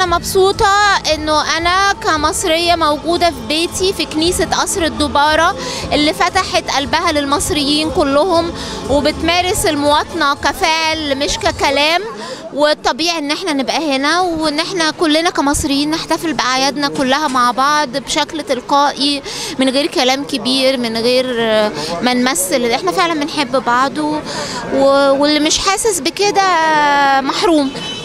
مبسوطة انه انا كمصرية موجودة في بيتي في كنيسة قصر الدبارة اللي فتحت قلبها للمصريين كلهم وبتمارس المواطنة كفعل مش ككلام والطبيعي ان احنا نبقى هنا وان احنا كلنا كمصريين نحتفل باعيادنا كلها مع بعض بشكل تلقائي من غير كلام كبير من غير آه، ما نمثل احنا فعلا بنحب بعض و- و- واللي مش حاسس بكده محروم